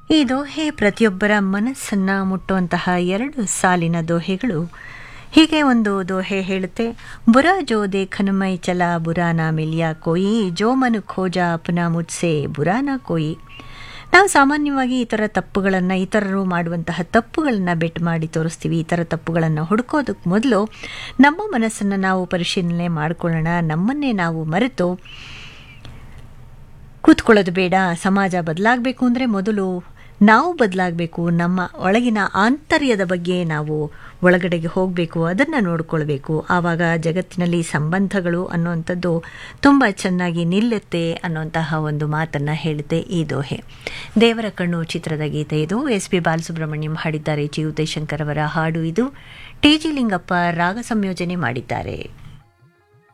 ಈ ದೋಹೆ ಪ್ರತಿಯೊಬ್ಬರ ಮನಸ್ಸನ್ನು ಮುಟ್ಟುವಂತಹ ಎರಡು ಸಾಲಿನ ದೋಹೆಗಳು ಹೀಗೆ ಒಂದು ದೋಹೆ ಹೇಳುತ್ತೆ ಬುರಾ ಜೋ ದೇಖನ್ ಮೈ ಚಲ ಬುರಾನ ಮಿಲಿಯಾ ಕೋಯಿ ಜೋ ಮನು ಖೋಜ ಅಪ್ನ ಮುಟ್ಸೆ ಬುರಾನ ಕೋಯಿ ನಾವು ಸಾಮಾನ್ಯವಾಗಿ ಈ ಥರ ತಪ್ಪುಗಳನ್ನು ಇತರರು ಮಾಡುವಂತಹ ತಪ್ಪುಗಳನ್ನು ಬೆಟ್ ಮಾಡಿ ತೋರಿಸ್ತೀವಿ ಈ ಥರ ತಪ್ಪುಗಳನ್ನು ಹುಡುಕೋದಕ್ಕೆ ಮೊದಲು ನಮ್ಮ ಮನಸ್ಸನ್ನು ನಾವು ಪರಿಶೀಲನೆ ಮಾಡಿಕೊಳ್ಳೋಣ ನಮ್ಮನ್ನೇ ನಾವು ಮರೆತು ಕೂತ್ಕೊಳ್ಳೋದು ಬೇಡ ಸಮಾಜ ಬದಲಾಗಬೇಕು ಅಂದರೆ ಮೊದಲು ನಾವು ಬದಲಾಗಬೇಕು ನಮ್ಮ ಒಳಗಿನ ಆಂತರ್ಯದ ಬಗ್ಗೆ ನಾವು ಒಳಗಡೆಗೆ ಹೋಗಬೇಕು ಅದನ್ನು ನೋಡ್ಕೊಳ್ಬೇಕು ಆವಾಗ ಜಗತ್ತಿನಲ್ಲಿ ಸಂಬಂಧಗಳು ಅನ್ನುವಂಥದ್ದು ತುಂಬ ಚೆನ್ನಾಗಿ ನಿಲ್ಲುತ್ತೆ ಅನ್ನುವಂತಹ ಒಂದು ಮಾತನ್ನು ಹೇಳುತ್ತೆ ಈ ದೋಹೆ ದೇವರ ಕಣ್ಣು ಚಿತ್ರದ ಗೀತೆ ಇದು ಎಸ್ ಪಿ ಬಾಲಸುಬ್ರಹ್ಮಣ್ಯಂ ಹಾಡಿದ್ದಾರೆ ಜಿ ಉದಯಶಂಕರ್ ಅವರ ಹಾಡು ಇದು ಟಿ ಜಿ ಲಿಂಗಪ್ಪ ರಾಗ ಸಂಯೋಜನೆ ಮಾಡಿದ್ದಾರೆ